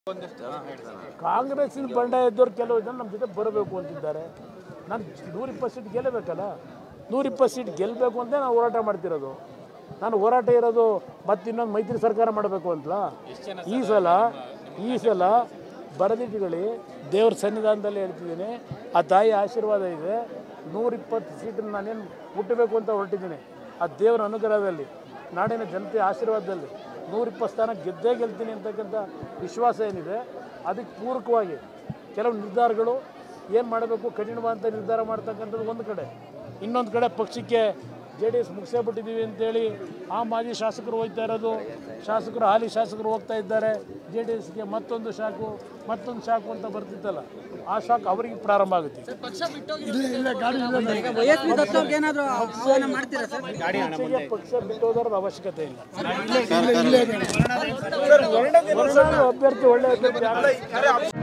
ಕಾಂಗ್ರೆಸ್ಸಿನ ಬಂಡಾಯ ಇದ್ದವ್ರು ಕೆಲವು ಜನ ನಮ್ಮ ಜೊತೆ ಬರಬೇಕು ಅಂತಿದ್ದಾರೆ ನಾನು ನೂರಿಪ್ಪತ್ತು ಸೀಟ್ ಗೆಲ್ಲಬೇಕಲ್ಲ ನೂರಿಪ್ಪತ್ತು ಸೀಟ್ ಗೆಲ್ಲಬೇಕು ಅಂತ ನಾನು ಹೋರಾಟ ಮಾಡ್ತಿರೋದು ನಾನು ಹೋರಾಟ ಇರೋದು ಮತ್ತೆ ಇನ್ನೊಂದು ಮೈತ್ರಿ ಸರ್ಕಾರ ಮಾಡಬೇಕು ಅಂತಲ್ಲ ಈ ಸಲ ಈ ಸಲ ಬರದಿಟ್ಟುಗಳಿ ದೇವ್ರ ಸನ್ನಿಧಾನದಲ್ಲಿ ಹೇಳ್ತಿದ್ದೀನಿ ಆ ತಾಯಿ ಆಶೀರ್ವಾದ ಇದೆ ನೂರಿಪ್ಪತ್ತು ಸೀಟನ್ನು ನಾನೇನು ಮುಟ್ಟಬೇಕು ಅಂತ ಹೊರಟಿದ್ದೀನಿ ಆ ದೇವರ ಅನುಗ್ರಹದಲ್ಲಿ ನಾಡಿನ ಜನತೆ ಆಶೀರ್ವಾದದಲ್ಲಿ ನೂರಿಪ್ಪತ್ತು ಸ್ಥಾನ ಗೆದ್ದೇ ಗೆಲ್ತೀನಿ ಅಂತಕ್ಕಂಥ ವಿಶ್ವಾಸ ಏನಿದೆ ಅದಕ್ಕೆ ಪೂರಕವಾಗಿ ಕೆಲವು ನಿರ್ಧಾರಗಳು ಏನು ಮಾಡಬೇಕು ಕಠಿಣವಾದಂಥ ನಿರ್ಧಾರ ಮಾಡ್ತಕ್ಕಂಥದ್ದು ಒಂದು ಕಡೆ ಇನ್ನೊಂದು ಕಡೆ ಪಕ್ಷಕ್ಕೆ ಜೆ ಡಿ ಎಸ್ ಮುಗಿಸೇ ಬಿಟ್ಟಿದ್ದೀವಿ ಅಂತೇಳಿ ಆ ಮಾಜಿ ಶಾಸಕರು ಹೋಗ್ತಾ ಇರೋದು ಶಾಸಕರು ಹಾಲಿ ಶಾಸಕರು ಹೋಗ್ತಾ ಇದ್ದಾರೆ ಜೆ ಡಿ ಎಸ್ಗೆ ಮತ್ತೊಂದು ಶಾಕು ಮತ್ತೊಂದು ಶಾಕು ಅಂತ ಬರ್ತಿತ್ತಲ್ಲ ಆ ಶಾಕ್ ಅವರಿಗೆ ಪ್ರಾರಂಭ ಆಗುತ್ತೆ ಈಗ ವೈಯಕ್ತಿಕ ತತ್ವಕ್ಕೆ ಏನಾದ್ರು ಆಹ್ವಾನ ಮಾಡ್ತೀರಾ ಸರ್ ಪಕ್ಷಕ್ಕೆ ಪಕ್ಷ ಬಿಟ್ಟೋದರದ ಅವಶ್ಯಕತೆ ಇಲ್ಲ ಅಭ್ಯರ್ಥಿ ಒಳ್ಳೆ ಅಭ್ಯರ್ಥಿ ಯಾರು?